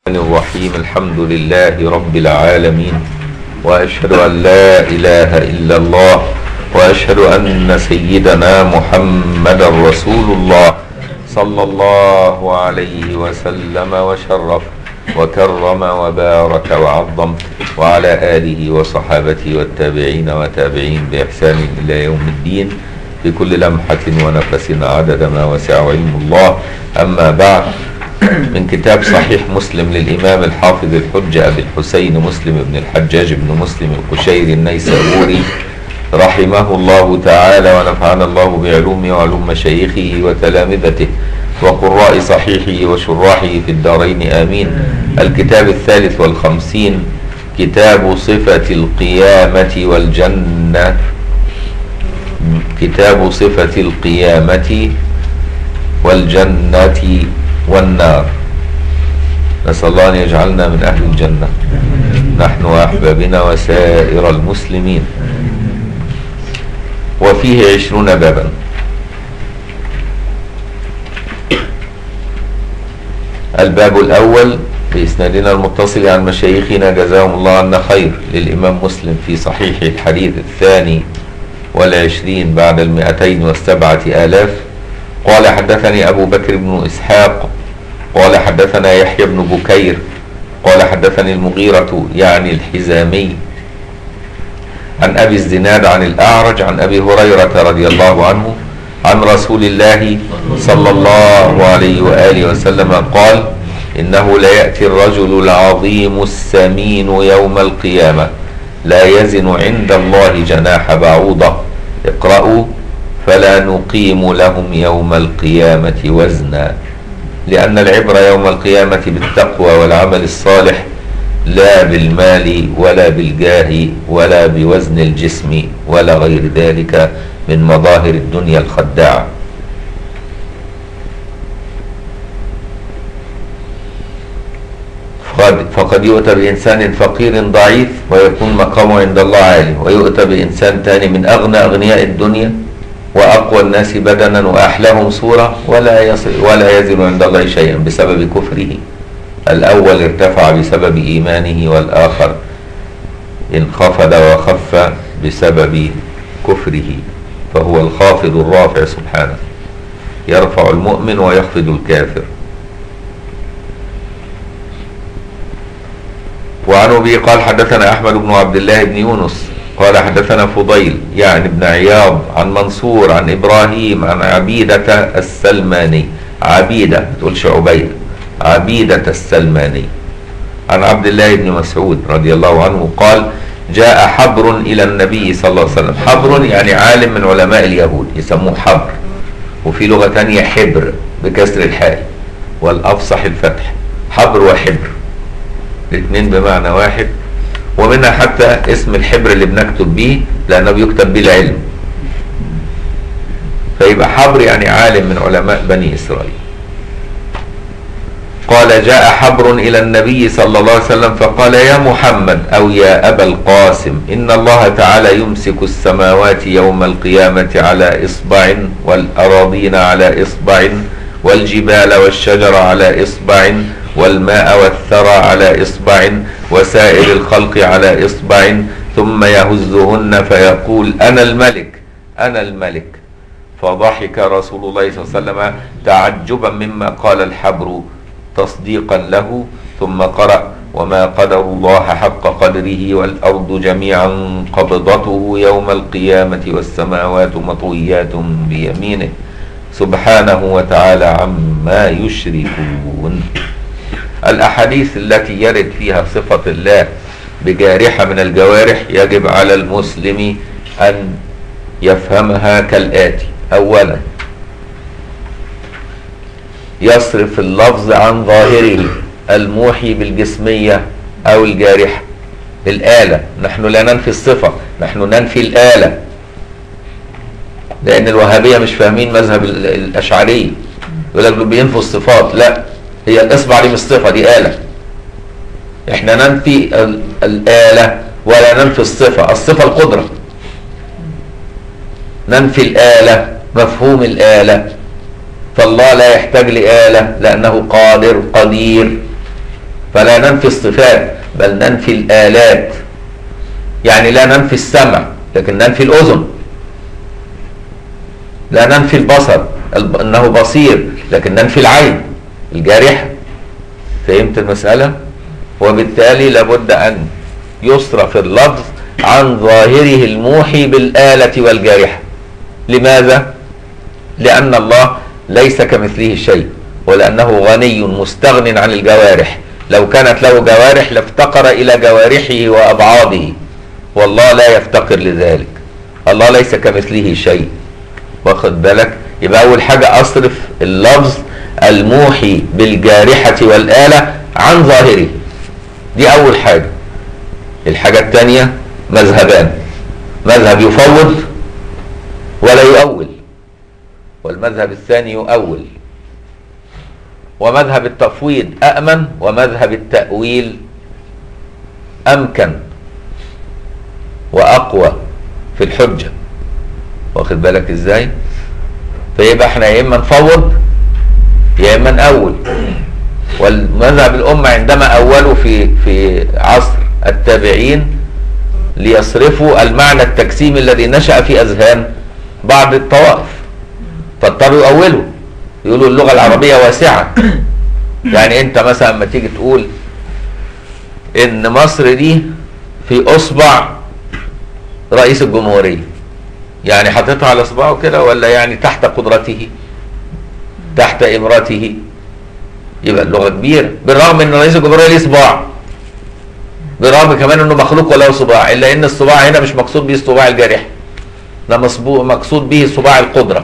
الرحمن الرحيم الحمد لله رب العالمين واشهد ان لا اله الا الله واشهد ان سيدنا محمدا رسول الله صلى الله عليه وسلم وشرف وكرم وبارك وعظم وعلى اله وصحابته والتابعين وتابعين باحسان الى يوم الدين في كل لمحه ونفس عدد ما وسع علم الله اما بعد من كتاب صحيح مسلم للإمام الحافظ الحجة أبي الحسين مسلم بن الحجاج بن مسلم القشيري النيسابوري رحمه الله تعالى ونفعنا الله بعلومه وعلوم مشايخه وتلامذته وقراء صحيحه وشراحه في الدارين آمين الكتاب الثالث والخمسين كتاب صفة القيامة والجنة كتاب صفة القيامة والجنة والنار نسأل الله أن يجعلنا من أهل الجنة نحن وأحبابنا وسائر المسلمين وفيه عشرون بابا الباب الأول بإسنادنا المتصل عن مشايخنا جزاهم الله عنا خير للإمام مسلم في صحيح الحديث الثاني والعشرين بعد المئتين والسبعة آلاف قال حدثني أبو بكر بن إسحاق قال حدثنا يحيى بن بكير قال حدثني المغيرة يعني الحزامي عن أبي الزناد عن الأعرج عن أبي هريرة رضي الله عنه عن رسول الله صلى الله عليه وآله وسلم قال إنه ليأتي الرجل العظيم السمين يوم القيامة لا يزن عند الله جناح بعوضة اقرأوا فلا نقيم لهم يوم القيامة وزنا لأن العبرة يوم القيامة بالتقوى والعمل الصالح لا بالمال ولا بالجاه ولا بوزن الجسم ولا غير ذلك من مظاهر الدنيا الخداعة فقد يؤتى بإنسان فقير ضعيف ويكون مقامه عند الله عالي ويؤتى بإنسان تاني من أغنى أغنياء الدنيا وأقوى الناس بدنا وأحلاهم صورة ولا يصل ولا يزن عند الله شيئا بسبب كفره الأول ارتفع بسبب إيمانه والآخر انخفض وخف بسبب كفره فهو الخافض الرافع سبحانه يرفع المؤمن ويخفض الكافر وعن أبي قال حدثنا أحمد بن عبد الله بن يونس قال حدثنا فضيل يعني ابن عياض عن منصور عن إبراهيم عن عبيدة السلماني عبيدة ما تقولش عبيدة عبيدة السلماني عن عبد الله بن مسعود رضي الله عنه قال جاء حبر إلى النبي صلى الله عليه وسلم حبر يعني عالم من علماء اليهود يسموه حبر وفي لغة تانية حبر بكسر الحاء والأفصح الفتح حبر وحبر الاثنين بمعنى واحد ومنها حتى اسم الحبر اللي بنكتب به لأنه بيكتب به العلم فيبقى حبر يعني عالم من علماء بني إسرائيل قال جاء حبر إلى النبي صلى الله عليه وسلم فقال يا محمد أو يا أبا القاسم إن الله تعالى يمسك السماوات يوم القيامة على إصبع والأراضين على إصبع والجبال والشجر على إصبع والماء والثرى على إصبع وسائر الخلق على إصبع ثم يهزهن فيقول أنا الملك أنا الملك فضحك رسول الله صلى الله عليه وسلم تعجبا مما قال الحبر تصديقا له ثم قرأ وما قدر الله حق قدره والأرض جميعا قبضته يوم القيامة والسماوات مطويات بيمينه سبحانه وتعالى عما يشركون الأحاديث التي يرد فيها صفة الله بجارحة من الجوارح يجب على المسلم أن يفهمها كالآتي أولا يصرف اللفظ عن ظاهره الموحي بالجسمية أو الجارحة الآلة نحن لا ننفي الصفة نحن ننفي الآلة لأن الوهابية مش فاهمين مذهب الأشعرية يقول لك بينفوا الصفات لا هي الإصبع دي مش صفة دي آلة احنا ننفي الآلة ولا ننفي الصفة الصفة القدرة ننفي الآلة مفهوم الآلة فالله لا يحتاج لآلة لأنه قادر قدير فلا ننفي الصفات بل ننفي الآلات يعني لا ننفي السمع لكن ننفي الأذن لا ننفي البصر الب- انه بصير لكن ننفي العين الجارحه فهمت المساله وبالتالي لابد ان يصرف اللفظ عن ظاهره الموحي بالاله والجارحه لماذا لان الله ليس كمثله شيء ولانه غني مستغن عن الجوارح لو كانت له جوارح لافتقر الى جوارحه وابعاضه والله لا يفتقر لذلك الله ليس كمثله شيء واخد بالك يبقى اول حاجه اصرف اللفظ الموحي بالجارحه والاله عن ظاهره دي اول حاجه الحاجه الثانيه مذهبان مذهب يفوض ولا يؤول والمذهب الثاني يؤول ومذهب التفويض أأمن ومذهب التأويل أمكن وأقوى في الحجة واخد بالك ازاي فيبقى احنا يا اما نفوض يا اما نأول والمذهب الأمة عندما أولوا في في عصر التابعين ليصرفوا المعنى التجسيمي الذي نشأ في أذهان بعض الطوائف فاضطروا يؤولوا يقولوا اللغة العربية واسعة يعني أنت مثلا لما تيجي تقول إن مصر دي في أصبع رئيس الجمهورية يعني حاططها على صباعه كده ولا يعني تحت قدرته تحت إمرته يبقى اللغة كبيرة بالرغم ان رئيس الجمهورية ليه صباع بالرغم كمان انه مخلوق وله صباع الا ان الصباع هنا مش مقصود به الصباع الجارح ده مصبو- مقصود به صباع القدرة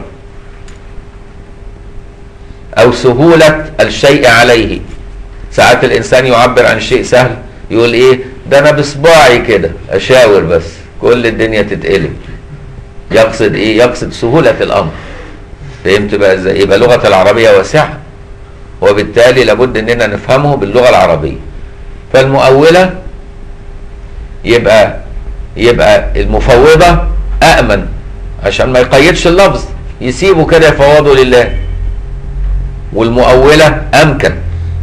او سهولة الشيء عليه ساعات الانسان يعبر عن شيء سهل يقول ايه ده انا بصباعي كده اشاور بس كل الدنيا تتقلب يقصد ايه يقصد سهولة الامر فهمت بقى ازاي يبقى لغة العربية واسعة وبالتالي لابد اننا نفهمه باللغة العربية فالمؤولة يبقى يبقى المفوضة أأمن عشان ما يقيدش اللفظ يسيبه كده يفوضه لله والمؤولة أمكن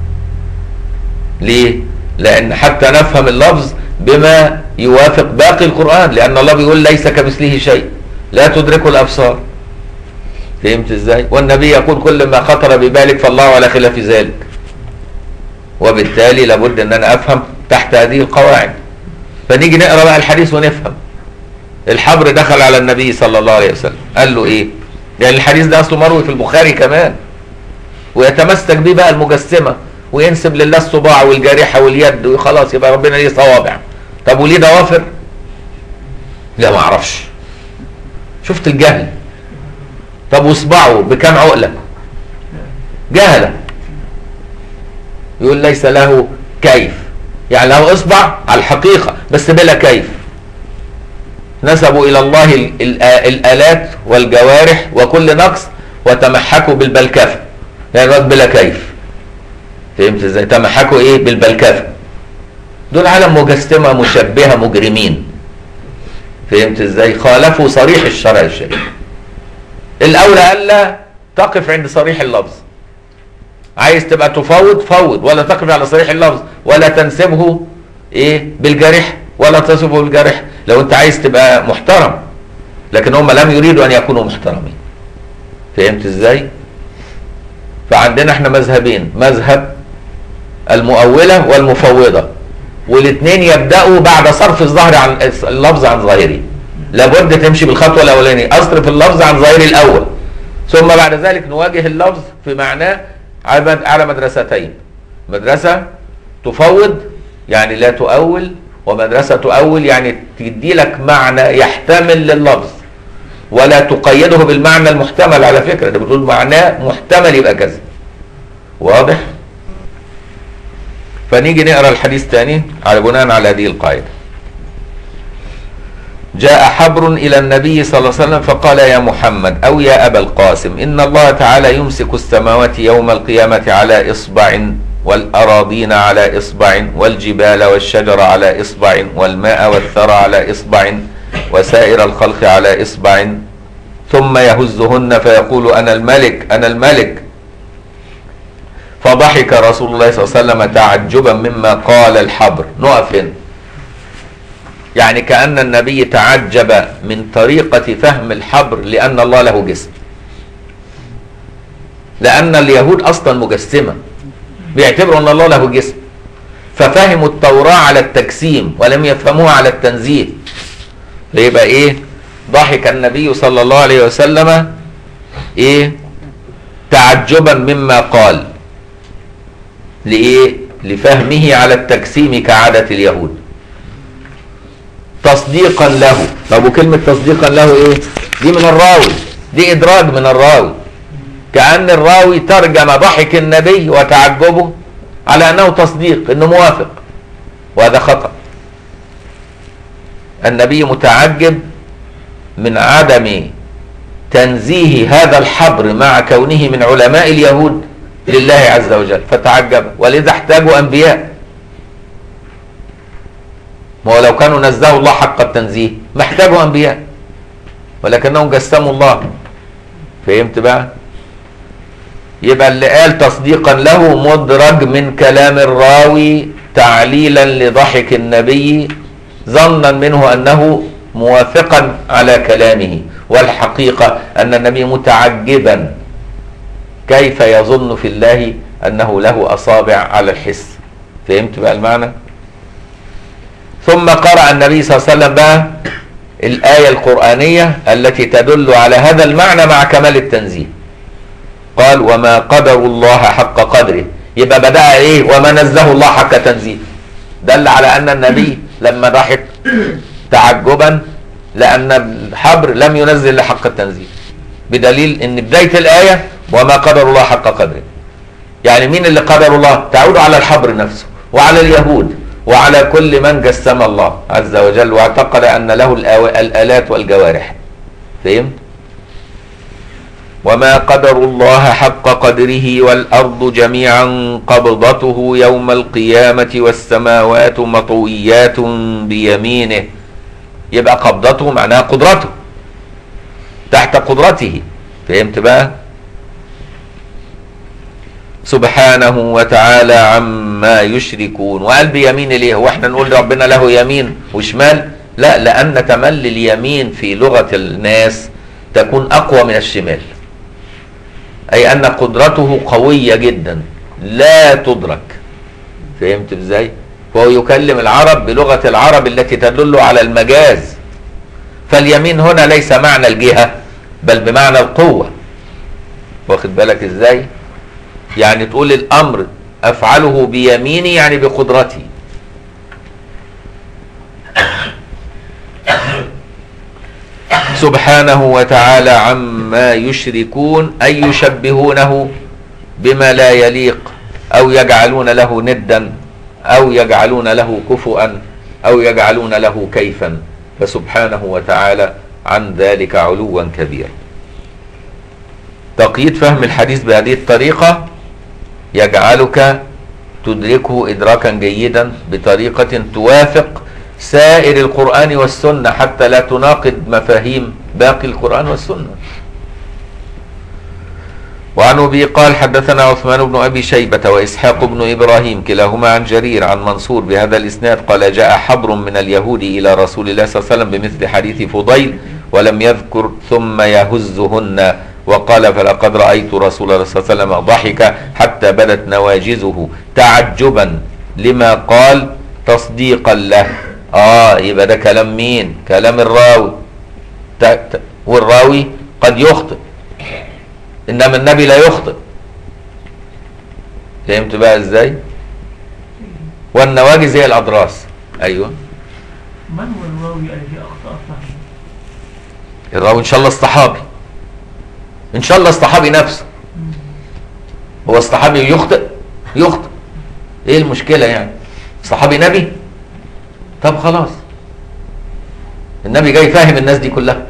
ليه؟ لأن حتى نفهم اللفظ بما يوافق باقي القرآن لأن الله بيقول ليس كمثله شيء لا تدركه الأبصار فهمت ازاي؟ والنبي يقول كل ما خطر ببالك فالله على خلاف ذلك وبالتالي لابد ان انا افهم تحت هذه القواعد فنيجي نقرا بقى الحديث ونفهم الحبر دخل على النبي صلى الله عليه وسلم قال له ايه يعني الحديث ده اصله مروي في البخاري كمان ويتمسك بيه بقى المجسمه وينسب لله الصباع والجارحه واليد وخلاص يبقى ربنا ليه صوابع طب وليه ضوافر لا ما اعرفش شفت الجهل طب واصبعه بكام عقله جهله يقول ليس له كيف يعني له اصبع على الحقيقه بس بلا كيف نسبوا الى الله ال- ال- الالات والجوارح وكل نقص وتمحكوا بالبلكفه يعني الواد بلا كيف فهمت ازاي تمحكوا ايه بالبلكفه دول عالم مجسمه مشبهه مجرمين فهمت ازاي خالفوا صريح الشرع الشريف الاولى الا تقف عند صريح اللفظ عايز تبقى تفوض فوض ولا تقف على صريح اللفظ ولا تنسبه ايه بالجرح ولا تصفه بالجرح لو انت عايز تبقى محترم لكن هم لم يريدوا ان يكونوا محترمين فهمت ازاي فعندنا احنا مذهبين مذهب المؤولة والمفوضة والاثنين يبدأوا بعد صرف الظهر عن اللفظ عن ظاهره لابد تمشي بالخطوة الأولانية أصرف اللفظ عن ظاهره الأول ثم بعد ذلك نواجه اللفظ في معناه على مد- على مدرستين مدرسة تفوض يعني لا تؤول ومدرسة تؤول يعني تدي لك معنى يحتمل لللفظ ولا تقيده بالمعنى المحتمل على فكرة ده بتقول معناه محتمل يبقى كذا واضح فنيجي نقرا الحديث تاني على بناء على هذه القاعده جاء حبر إلى النبي صلى الله عليه وسلم فقال يا محمد أو يا أبا القاسم إن الله تعالى يمسك السماوات يوم القيامة على إصبع والأراضين على إصبع والجبال والشجر على إصبع والماء والثرى على إصبع وسائر الخلق على إصبع ثم يهزهن فيقول أنا الملك أنا الملك فضحك رسول الله صلى الله عليه وسلم تعجبا مما قال الحبر نقف هنا يعني كأن النبي تعجب من طريقة فهم الحبر لأن الله له جسم لأن اليهود أصلا مجسمة بيعتبروا أن الله له جسم ففهموا التوراة على التجسيم ولم يفهموها على التنزيه فيبقى إيه ضحك النبي صلى الله عليه وسلم إيه تعجبا مما قال لإيه لفهمه على التجسيم كعادة اليهود تصديقا له طب وكلمة تصديقا له ايه دي من الراوي دي ادراج من الراوي كأن الراوي ترجم ضحك النبي وتعجبه على انه تصديق انه موافق وهذا خطأ النبي متعجب من عدم تنزيه هذا الحبر مع كونه من علماء اليهود لله عز وجل فتعجب ولذا احتاجوا انبياء ما هو لو كانوا نزهوا الله حق التنزيه ما احتاجوا انبياء ولكنهم جسموا الله فهمت بقى يبقى اللي قال تصديقا له مدرج من كلام الراوي تعليلا لضحك النبي ظنا منه انه موافقا على كلامه والحقيقه ان النبي متعجبا كيف يظن في الله انه له اصابع على الحس فهمت بقى المعنى ثم قرأ النبي صلى الله عليه وسلم بقى الآية القرآنية التي تدل على هذا المعنى مع كمال التنزيه قال وما قدر الله حق قدره يبقى بدأ ايه وما نزه الله حق تنزيه دل على أن النبي لما ضحك تعجبا لأن الحبر لم ينزل لحق التنزيه بدليل ان بداية الآية وما قدر الله حق قدره يعني مين اللي قدر الله تعود على الحبر نفسه وعلى اليهود وعلى كل من جسم الله عز وجل واعتقد ان له الآو- الالات والجوارح فهمت وما قدر الله حق قدره والارض جميعا قبضته يوم القيامه والسماوات مطويات بيمينه يبقى قبضته معناها قدرته تحت قدرته فهمت بقى سبحانه وتعالى عما يشركون وقال بيمين ليه هو احنا نقول ربنا له يمين وشمال لا لان تملي اليمين في لغه الناس تكون اقوى من الشمال اي ان قدرته قويه جدا لا تدرك فهمت ازاي فهو يكلم العرب بلغه العرب التي تدل على المجاز فاليمين هنا ليس معنى الجهه بل بمعنى القوه واخد بالك ازاي يعني تقول الامر افعله بيميني يعني بقدرتي سبحانه وتعالى عما يشركون اي يشبهونه بما لا يليق او يجعلون له ندا او يجعلون له كفؤا او يجعلون له كيفا فسبحانه وتعالى عن ذلك علوا كبيرا تقييد فهم الحديث بهذه الطريقه يجعلك تدركه ادراكا جيدا بطريقه توافق سائر القران والسنه حتى لا تناقض مفاهيم باقي القران والسنه وعن ابي قال حدثنا عثمان بن ابي شيبه واسحاق بن ابراهيم كلاهما عن جرير عن منصور بهذا الاسناد قال جاء حبر من اليهود الى رسول الله صلى الله عليه وسلم بمثل حديث فضيل ولم يذكر ثم يهزهن وقال فلقد رايت رسول الله صلى الله عليه وسلم ضحك حتى بدت نواجزه تعجبا لما قال تصديقا له اه يبقى ده كلام مين كلام الراوي ت- ت- والراوي قد يخطئ انما النبي لا يخطئ فهمت بقى ازاي والنواجز هي الاضراس ايوه من هو الراوي الذي اخطا فهمه؟ الراوي ان شاء الله الصحابي ان شاء الله الصحابي نفسه هو الصحابي يخطئ يخطئ ايه المشكله يعني صحابي نبي طب خلاص النبي جاي فاهم الناس دي كلها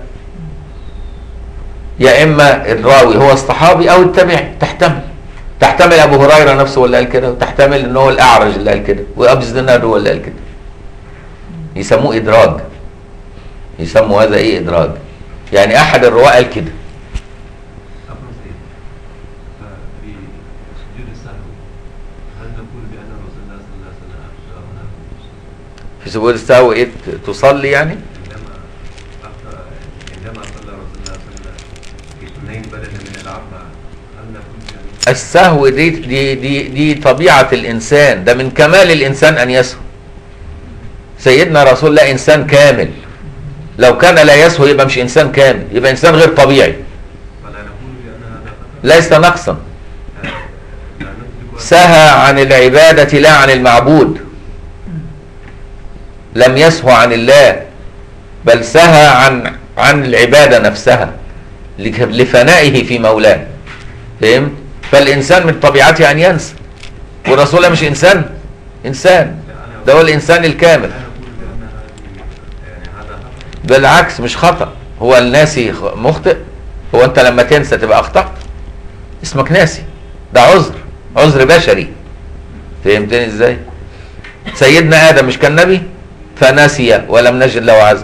يا اما الراوي هو الصحابي او التابعي تحتمل تحتمل ابو هريره نفسه اللي قال كده وتحتمل ان هو الاعرج اللي قال كده وابو الزناد هو اللي قال كده يسموه ادراج يسموا هذا ايه ادراج يعني احد الرواه قال كده أبرز إيه؟ في سجود السهو في سجود السهو ايه ت- تصلي يعني عندما أخطأ عندما صلى رسول الله صلى الله عليه وسلم في اثنين بدلا من الأربعة هل نقول يعني السهو دي دي دي دي طبيعة الإنسان ده من كمال الإنسان أن يسهو سيدنا رسول الله إنسان كامل لو كان لا يسهو يبقى مش إنسان كامل يبقى إنسان غير طبيعي فلا نقول بأن هذا خطأ ليس نقصا لا نطلق سهى عن العبادة لا عن المعبود لم يسهو عن الله بل سهى عن عن العبادة نفسها لك- لفنائه في مولاه فهمت فالإنسان من طبيعته أن ينسى والرسول الله مش إنسان إنسان ده هو الإنسان الكامل لا نقول بأن هذه يعني هذا خطأ بالعكس مش خطأ هو الناسي خ- مخطئ هو أنت لما تنسى تبقى أخطأت اسمك ناسي ده عذر عذر بشري فهمتني ازاي سيدنا آدم مش كان نبي فنسي ولم نجد له عزم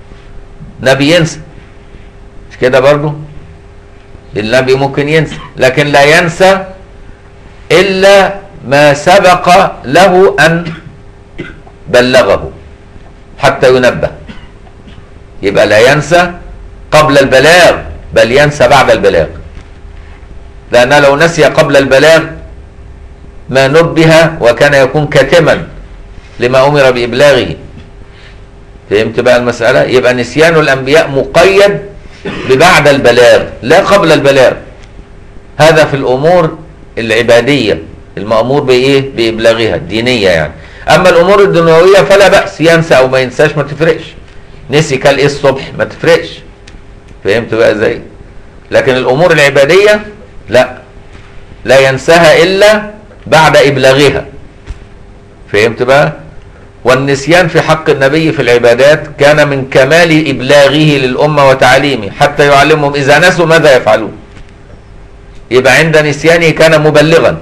نبي ينسى مش كده برضو النبي ممكن ينسى لكن لا ينسى إلا ما سبق له أن بلغه حتى ينبه يبقى لا ينسى قبل البلاغ بل ينسى بعد البلاغ لأنه لو نسي قبل البلاغ ما نبه وكان يكون كاتما لما أمر بإبلاغه فهمت بقى المسألة يبقى نسيان الأنبياء مقيد ببعد البلاغ لا قبل البلاغ هذا في الأمور العبادية المأمور بإيه بإبلاغها الدينية يعني أما الأمور الدنيوية فلا بأس ينسى أو ما ينساش ما تفرقش نسي كل إيه الصبح ما تفرقش فهمت بقى ازاي لكن الأمور العبادية لا لا ينساها إلا بعد إبلاغها فهمت بقى والنسيان في حق النبي في العبادات كان من كمال إبلاغه للأمة وتعليمه حتى يعلمهم إذا نسوا ماذا يفعلون يبقى عند نسيانه كان مبلغا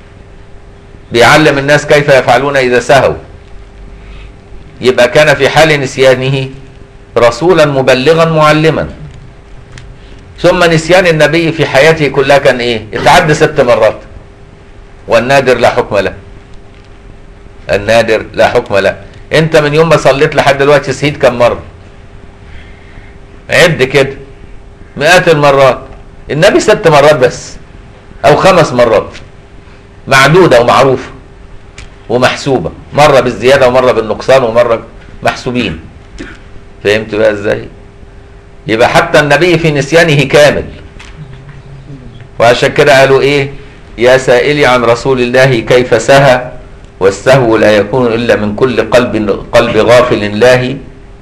بيعلم الناس كيف يفعلون إذا سهوا يبقى كان في حال نسيانه رسولا مبلغا معلما ثم نسيان النبي في حياته كلها كان ايه اتعدى ست مرات والنادر لا حكم له النادر لا حكم له انت من يوم ما صليت لحد دلوقتي سهيت كم مره عد كده مئات المرات النبي ست مرات بس او خمس مرات معدوده ومعروفه ومحسوبه مره بالزياده ومره بالنقصان ومره محسوبين فهمت بقى ازاي يبقى حتى النبي في نسيانه كامل وعشان كده قالوا ايه يا سائلي عن رسول الله كيف سهى والسهو لا يكون الا من كل قلب قلب غافل الله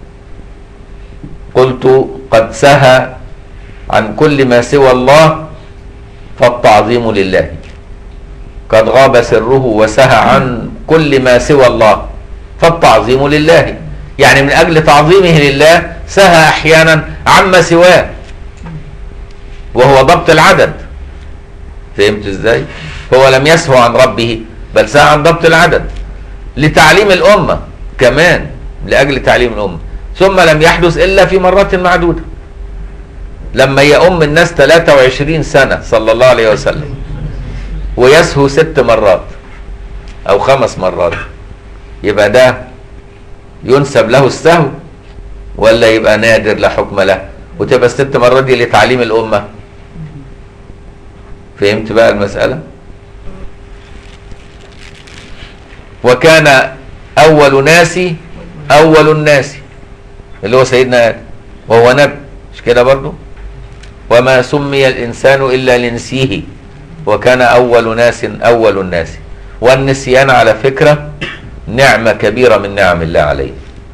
قلت قد سهى عن كل ما سوى الله فالتعظيم لله قد غاب سره وسهى عن كل ما سوى الله فالتعظيم لله يعني من اجل تعظيمه لله سهى احيانا عما سواه وهو ضبط العدد فهمت ازاي هو لم يسهو عن ربه بل سهى عن ضبط العدد لتعليم الامه كمان لاجل تعليم الامه ثم لم يحدث الا في مرات معدوده لما يؤم الناس 23 سنه صلى الله عليه وسلم ويسهو ست مرات او خمس مرات يبقى ده ينسب له السهو ولا يبقى نادر لا حكم له وتبقى الست مرات دي لتعليم الامه فهمت بقى المساله وكان اول ناس اول الناس اللي هو سيدنا ادم وهو نبي مش كده برضو وما سمي الانسان الا لنسيه وكان اول ناس اول الناس والنسيان على فكره نعمه كبيره من نعم الله عليه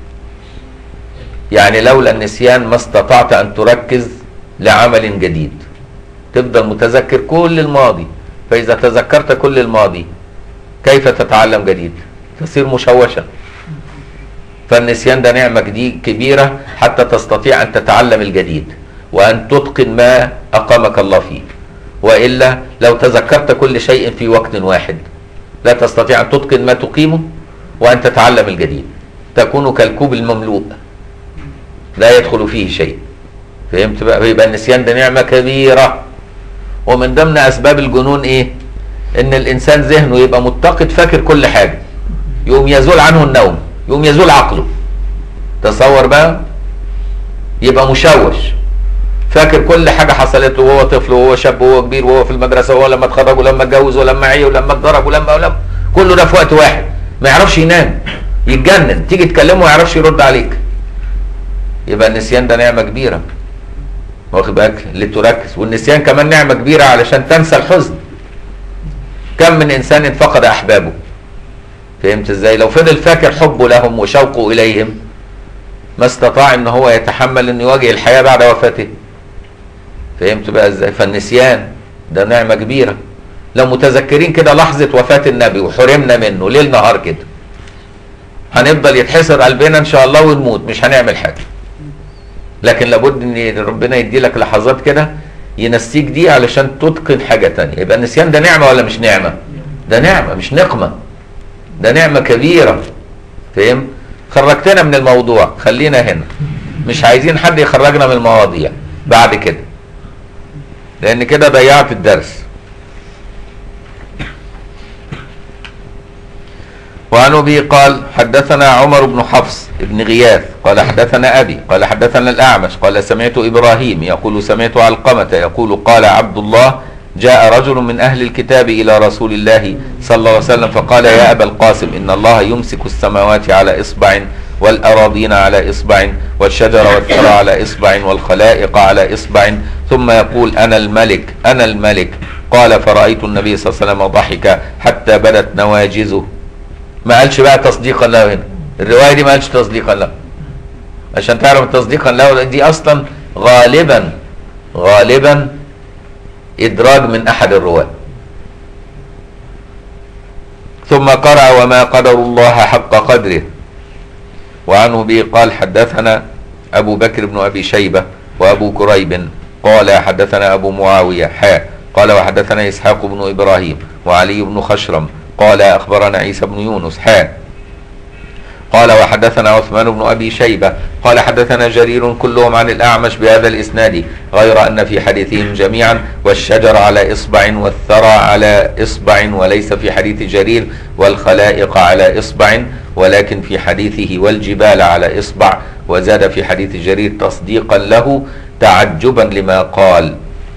يعني لولا النسيان ما استطعت ان تركز لعمل جديد تفضل متذكر كل الماضي فاذا تذكرت كل الماضي كيف تتعلم جديد تصير مشوشا فالنسيان ده نعمه جديد كبيره حتى تستطيع ان تتعلم الجديد وان تتقن ما اقامك الله فيه والا لو تذكرت كل شيء في وقت واحد لا تستطيع ان تتقن ما تقيمه وان تتعلم الجديد تكون كالكوب المملوء لا يدخل فيه شيء فهمت بقى يبقى النسيان ده نعمه كبيره ومن ضمن اسباب الجنون ايه ان الانسان ذهنه يبقى متقد فاكر كل حاجه يقوم يزول عنه النوم يقوم يزول عقله تصور بقى يبقى مشوش فاكر كل حاجة حصلت له وهو طفل وهو شاب وهو كبير وهو في المدرسة وهو لما اتخرج ولما اتجوز ولما عي ولما اتضرب ولما ولما كله ده في وقت واحد ما يعرفش ينام يتجنن تيجي تكلمه ما يعرفش يرد عليك يبقى النسيان ده نعمة كبيرة واخد بالك لتركز والنسيان كمان نعمة كبيرة علشان تنسى الحزن كم من انسان فقد احبابه فهمت ازاي لو فضل فاكر حبه لهم وشوقه اليهم ما استطاع ان هو يتحمل انه يواجه الحياة بعد وفاته فهمت بقى ازاي فالنسيان ده نعمة كبيرة لو متذكرين كده لحظة وفاة النبي وحرمنا منه ليل نهار كده هنفضل يتحسر قلبنا ان شاء الله ونموت مش هنعمل حاجة لكن لابد ان ربنا يدي لك لحظات كده ينسيك دي علشان تتقن حاجة تانية يبقى النسيان ده نعمة ولا مش نعمة ده نعمة مش نقمة ده نعمة كبيرة فهم خرجتنا من الموضوع خلينا هنا مش عايزين حد يخرجنا من المواضيع بعد كده لان كده ضيعت الدرس وعن ابي قال حدثنا عمر بن حفص بن غياث قال حدثنا ابي قال حدثنا الاعمش قال سمعت ابراهيم يقول سمعت علقمه يقول قال عبد الله جاء رجل من اهل الكتاب الى رسول الله صلى الله عليه وسلم فقال يا ابا القاسم ان الله يمسك السماوات على اصبع والأراضين على إصبع والشجر والثرى على إصبع والخلائق على إصبع ثم يقول أنا الملك أنا الملك قال فرأيت النبي صلى الله عليه وسلم ضحك حتى بدت نواجزه ما قالش بقى تصديقا له هنا الرواية دي ما قالش تصديقا له عشان تعرف تصديقا له دي أصلا غالبا غالبا إدراج من أحد الرواة ثم قرأ وما قدر الله حق قدره وعنه به قال حدثنا أبو بكر بن أبي شيبة وأبو كريب قال حدثنا أبو معاوية حاء قال وحدثنا إسحاق بن إبراهيم وعلي بن خشرم قال أخبرنا عيسى بن يونس حاء قال وحدثنا عثمان بن أبي شيبة قال حدثنا جرير كلهم عن الأعمش بهذا الإسناد غير أن في حديثهم جميعا والشجر على إصبع والثرى على إصبع وليس في حديث جرير والخلائق على إصبع ولكن في حديثه والجبال على إصبع وزاد في حديث جرير تصديقا له تعجبا لما قال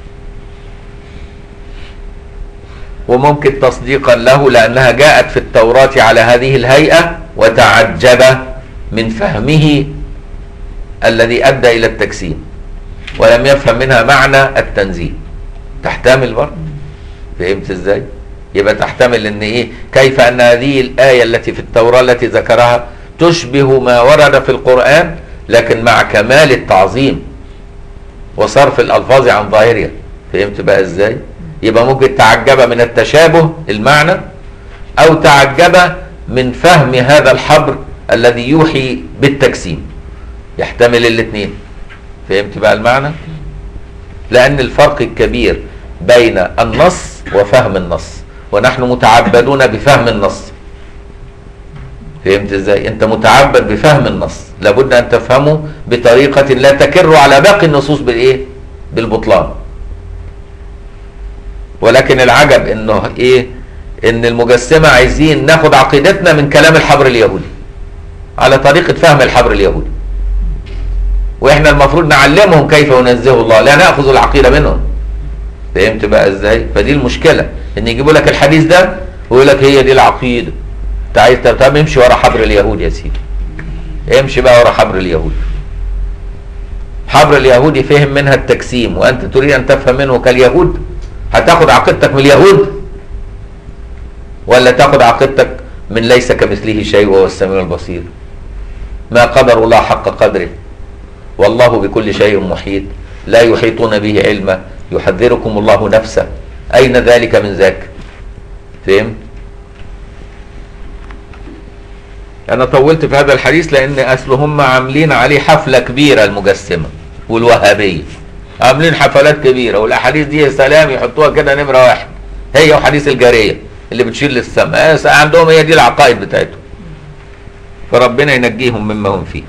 وممكن تصديقا له لأنها جاءت في التوراة على هذه الهيئة وتعجب من فهمه الذي أدى إلى التجسيم ولم يفهم منها معنى التنزيل تحتمل برضه فهمت ازاي يبقى تحتمل ان ايه كيف ان هذه الآية التي في التوراة التي ذكرها تشبه ما ورد في القرآن لكن مع كمال التعظيم وصرف الألفاظ عن ظاهرها فهمت بقى ازاي يبقى ممكن تعجب من التشابه المعنى او تعجب من فهم هذا الحبر الذي يوحي بالتجسيم يحتمل الاثنين فهمت بقى المعنى لان الفرق الكبير بين النص وفهم النص ونحن متعبدون بفهم النص فهمت ازاي انت متعبد بفهم النص لابد ان تفهمه بطريقة لا تكر على باقي النصوص بالايه بالبطلان ولكن العجب انه ايه ان المجسمة عايزين ناخد عقيدتنا من كلام الحبر اليهودي على طريقة فهم الحبر اليهودي واحنا المفروض نعلمهم كيف ينزهوا الله لا ناخذ العقيدة منهم فهمت بقى ازاي فدي المشكلة ان يجيبوا لك الحديث ده ويقول لك هي دي العقيدة انت عايز طب امشي ورا حبر اليهود يا سيدي امشي بقى ورا حبر اليهود حبر اليهودي فهم منها التجسيم وانت تريد ان تفهم منه كاليهود هتاخد عقيدتك من اليهود ولا تاخد عقيدتك من ليس كمثله شيء وهو السميع البصير ما قدر الله حق قدره والله بكل شيء محيط لا يحيطون به علما يحذركم الله نفسه أين ذلك من ذاك فهم أنا طولت في هذا الحديث لأن أصل هم عاملين عليه حفلة كبيرة المجسمة والوهابية عاملين حفلات كبيرة والأحاديث دي يا سلام يحطوها كده نمرة واحد هي وحديث الجارية اللي بتشير للسماء عندهم هي دي العقائد بتاعتهم فربنا ينجيهم مما هم فيه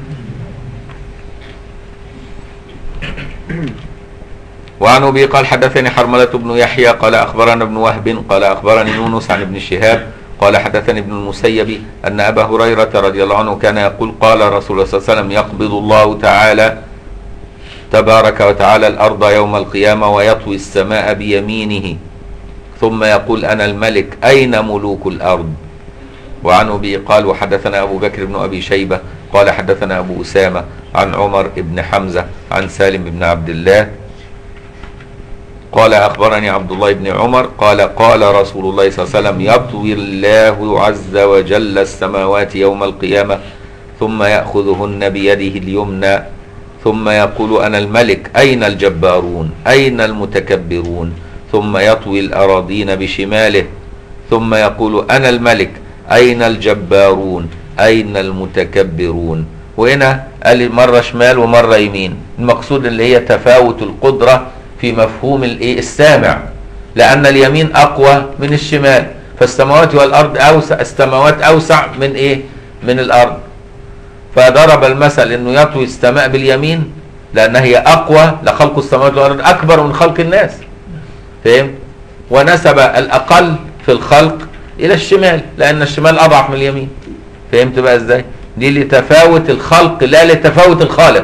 وعن ابي قال حدثني حرملة بن يحيى قال اخبرنا ابن وهب قال اخبرني يونس عن ابن شهاب قال حدثني ابن المسيب أن أبا هريرة رضي الله عنه كان يقول قال رسول الله صلى الله عليه وسلم يقبض الله تعالى تبارك وتعالى الأرض يوم القيامة ويطوي السماء بيمينه ثم يقول أنا الملك أين ملوك الأرض وعن أبي قال وحدثنا أبو بكر بن أبي شيبة قال حدثنا أبو أسامة عن عمر بن حمزة عن سالم بن عبد الله قال أخبرني عبد الله بن عمر قال قال رسول الله صلى الله عليه وسلم يطوي الله عز وجل السماوات يوم القيامة ثم يأخذهن بيده اليمنى ثم يقول أنا الملك أين الجبارون أين المتكبرون ثم يطوي الأراضين بشماله ثم يقول أنا الملك أين الجبارون أين المتكبرون وهنا قال مرة شمال ومرة يمين المقصود اللي هي تفاوت القدرة في مفهوم الايه السامع لأن اليمين أقوى من الشمال فالسماوات والأرض أوسع السماوات أوسع من إيه من الأرض فضرب المثل انه يطوي السماء باليمين لان هي اقوى لخلق السماوات والارض اكبر من خلق الناس فهم ونسب الاقل في الخلق الى الشمال لان الشمال اضعف من اليمين فهمت بقى ازاي دي لتفاوت الخلق لا لتفاوت الخالق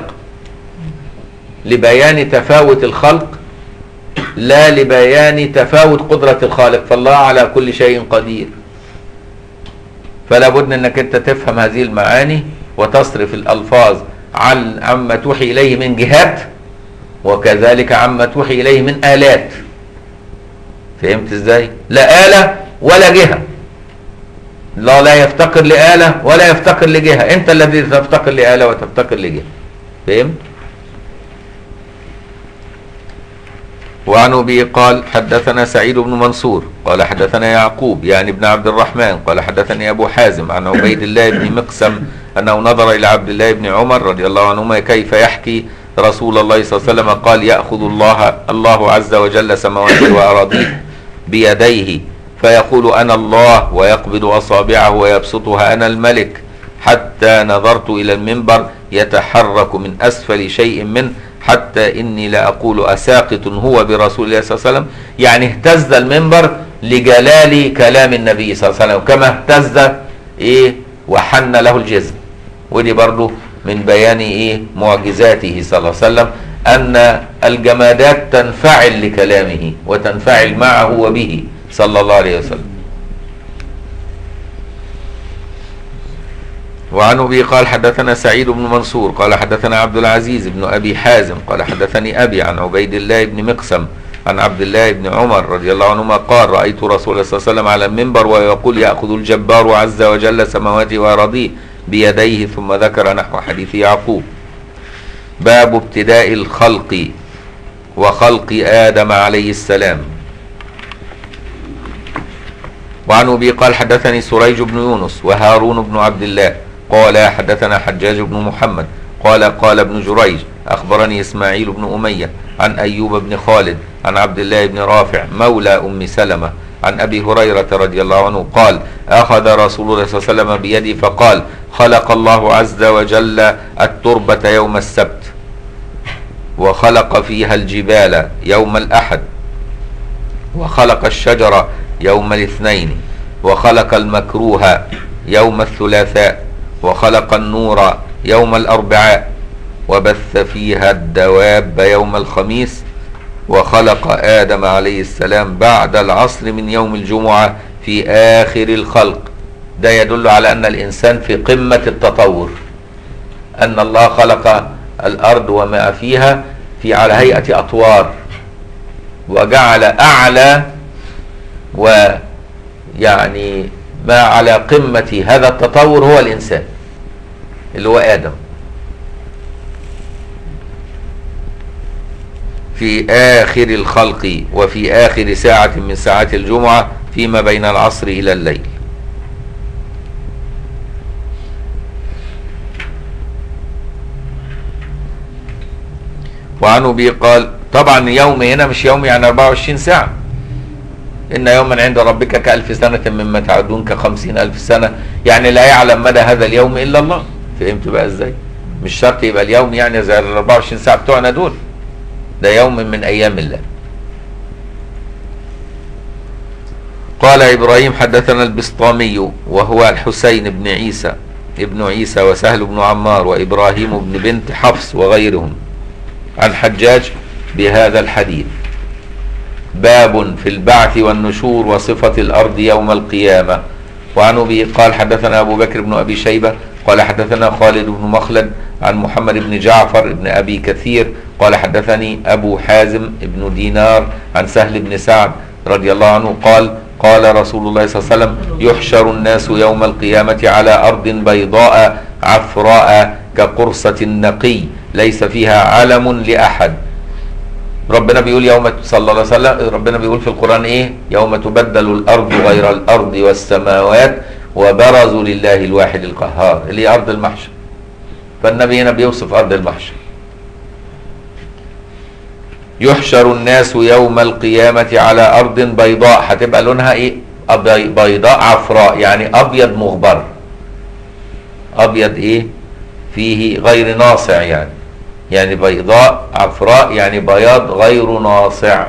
لبيان تفاوت الخلق لا لبيان تفاوت قدرة الخالق فالله على كل شيء قدير فلا بد انك انت تفهم هذه المعاني وتصرف الالفاظ عن عما توحي اليه من جهات وكذلك عما توحي اليه من الات فهمت ازاي لا اله ولا جهه لا لا يفتقر لآلة ولا يفتقر لجهة انت الذي تفتقر لآلة وتفتقر لجهة فهمت وعن ابي قال حدثنا سعيد بن منصور قال حدثنا يعقوب يعني ابن عبد الرحمن قال حدثني ابو حازم عن عبيد الله بن مقسم انه نظر الى عبد الله بن عمر رضي الله عنهما كيف يحكي رسول الله صلى الله عليه وسلم قال ياخذ الله الله عز وجل سماواته واراضيه بيديه فيقول انا الله ويقبض اصابعه ويبسطها انا الملك حتى نظرت الى المنبر يتحرك من اسفل شيء منه حتى اني لاقول اساقط هو برسول الله صلى الله عليه وسلم يعني اهتز المنبر لجلال كلام النبي صلى الله عليه وسلم كما اهتز ايه وحن له الجزم ودي برضو من بيان ايه معجزاته صلى الله عليه وسلم ان الجمادات تنفعل لكلامه وتنفعل معه وبه صلى الله عليه وسلم وعن ابي قال حدثنا سعيد بن منصور قال حدثنا عبد العزيز بن ابي حازم قال حدثني ابي عن عبيد الله بن مقسم عن عبد الله بن عمر رضي الله عنهما قال رايت رسول الله صلى الله عليه وسلم على المنبر ويقول ياخذ الجبار عز وجل سماواته واراضيه بيديه ثم ذكر نحو حديث يعقوب باب ابتداء الخلق وخلق ادم عليه السلام وعن ابي قال حدثني سريج بن يونس وهارون بن عبد الله قال حدثنا حجاج بن محمد قال قال ابن جريج اخبرني اسماعيل بن اميه عن ايوب بن خالد عن عبد الله بن رافع مولى ام سلمه عن ابي هريره رضي الله عنه قال اخذ رسول الله صلى الله عليه وسلم بيدي فقال خلق الله عز وجل التربه يوم السبت وخلق فيها الجبال يوم الاحد وخلق الشجر يوم الاثنين وخلق المكروه يوم الثلاثاء وخلق النور يوم الاربعاء وبث فيها الدواب يوم الخميس وخلق ادم عليه السلام بعد العصر من يوم الجمعه في اخر الخلق ده يدل على ان الانسان في قمه التطور ان الله خلق الارض وما فيها في على هيئه اطوار وجعل اعلى ويعني ما على قمة هذا التطور هو الإنسان اللي هو آدم في آخر الخلق وفي آخر ساعة من ساعات الجمعة فيما بين العصر إلى الليل وعن أبي قال طبعا يوم هنا مش يوم يعني 24 ساعة إن يوما عند ربك كألف سنة مما تعدون كخمسين ألف سنة يعني لا يعلم مدى هذا اليوم إلا الله فهمت بقى إزاي مش شرط يبقى اليوم يعني زي ال 24 ساعة بتوعنا دول ده يوم من أيام الله قال إبراهيم حدثنا البسطامي وهو الحسين بن عيسى ابن عيسى وسهل بن عمار وإبراهيم بن بنت حفص وغيرهم عن حجاج بهذا الحديث باب في البعث والنشور وصفة الأرض يوم القيامة وعن أبي قال حدثنا أبو بكر بن أبي شيبة قال حدثنا خالد بن مخلد عن محمد بن جعفر بن أبي كثير قال حدثني أبو حازم بن دينار عن سهل بن سعد رضي الله عنه قال قال رسول الله صلى الله عليه وسلم يحشر الناس يوم القيامة على أرض بيضاء عفراء كقرصة النقي ليس فيها علم لأحد ربنا بيقول يوم صلى الله عليه وسلم ربنا بيقول في القرآن ايه يوم تبدل الأرض غير الأرض والسماوات وبرزوا لله الواحد القهار اللي هي أرض المحشر فالنبي هنا بيوصف أرض المحشر يحشر الناس يوم القيامة على أرض بيضاء هتبقى لونها ايه أبي- بيضاء عفراء يعني أبيض مغبر أبيض ايه فيه غير ناصع يعني يعني بيضاء عفراء يعني بياض غير ناصع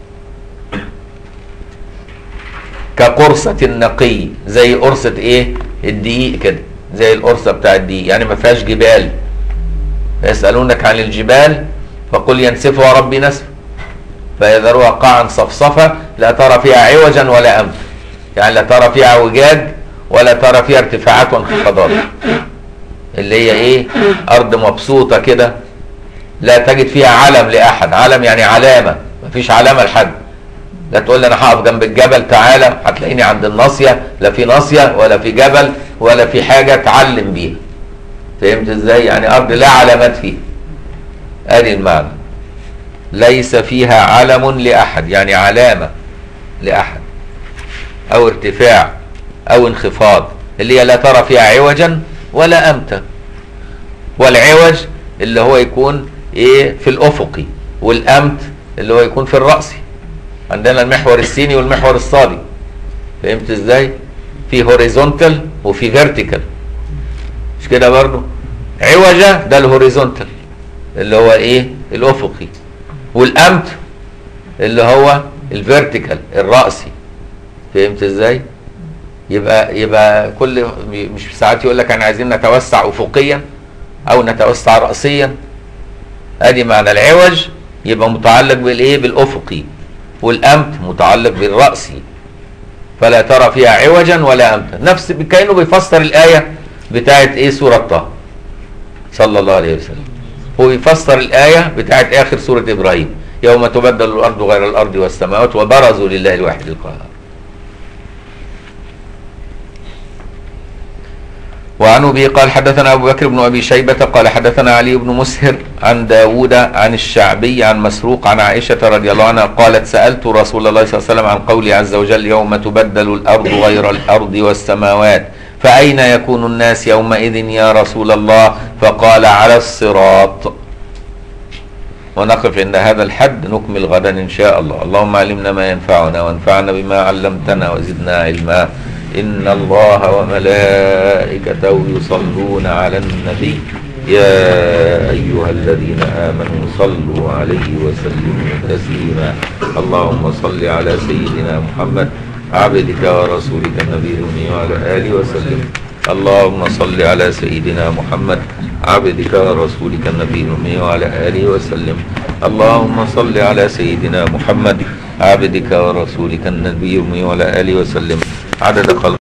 كقرصة النقي زي قرصة ايه الدقيق كده زي القرصة بتاع الدقيق يعني ما فيهاش جبال يسألونك عن الجبال فقل ينسفها ربي نسفا فيذروها قاعا صفصفا لا ترى فيها عوجا ولا أنفا يعني لا ترى فيها اعوجاج ولا ترى فيها ارتفاعات وانخفاضات اللي هي ايه ارض مبسوطة كده لا تجد فيها علم لاحد علم يعني علامة مفيش علامة لحد لا تقول لي انا هقف جنب الجبل تعالى هتلاقيني عند الناصية لا في ناصية ولا في جبل ولا في حاجة تعلم بيها فهمت ازاي يعني ارض لا علامات فيها ادي المعنى ليس فيها علم لاحد يعني علامة لاحد او ارتفاع او انخفاض اللي هي لا ترى فيها عوجا ولا امتا والعوج اللي هو يكون ايه في الافقي والامت اللي هو يكون في الرأسي عندنا المحور السيني والمحور الصادي فهمت ازاي في هوريزونتال وفي فيرتيكال مش كده برضو عوجة ده الهوريزونتال اللي هو ايه الافقي والامت اللي هو الفيرتيكال الرأسي فهمت ازاي يبقى يبقى كل مش ساعات يقول لك انا عايزين نتوسع افقيا او نتوسع راسيا ادي معنى العوج يبقى متعلق بالايه بالافقي والامت متعلق بالراسي فلا ترى فيها عوجا ولا امتا نفس كانه بيفسر الايه بتاعت ايه سوره طه صلى الله عليه وسلم هو بيفسر الايه بتاعت اخر سوره ابراهيم يوم تبدل الارض غير الارض والسماوات وبرزوا لله الواحد القهار وعن أبي قال حدثنا أبو بكر بن أبي شيبة قال حدثنا علي بن مسهر عن داود عن الشعبي عن مسروق عن عائشة رضي الله عنها قالت سألت رسول الله صلى الله عليه وسلم عن قوله عز وجل يوم تبدل الأرض غير الأرض والسماوات فأين يكون الناس يومئذ يا رسول الله فقال على الصراط ونقف عند هذا الحد نكمل غدا إن شاء الله اللهم علمنا ما ينفعنا وانفعنا بما علمتنا وزدنا علما إن الله وملائكته يصلون على النبي يا أيها الذين آمنوا صلوا عليه وسلموا تسليما اللهم صل على سيدنا محمد عبدك ورسولك النبي الأمي وعلى آله وسلم اللهم صل على سيدنا محمد عبدك ورسولك النبي الأمي وعلى آله وسلم اللهم صل على سيدنا محمد عبدك ورسولك النبي الأمي وعلى آله وسلم عدد خلق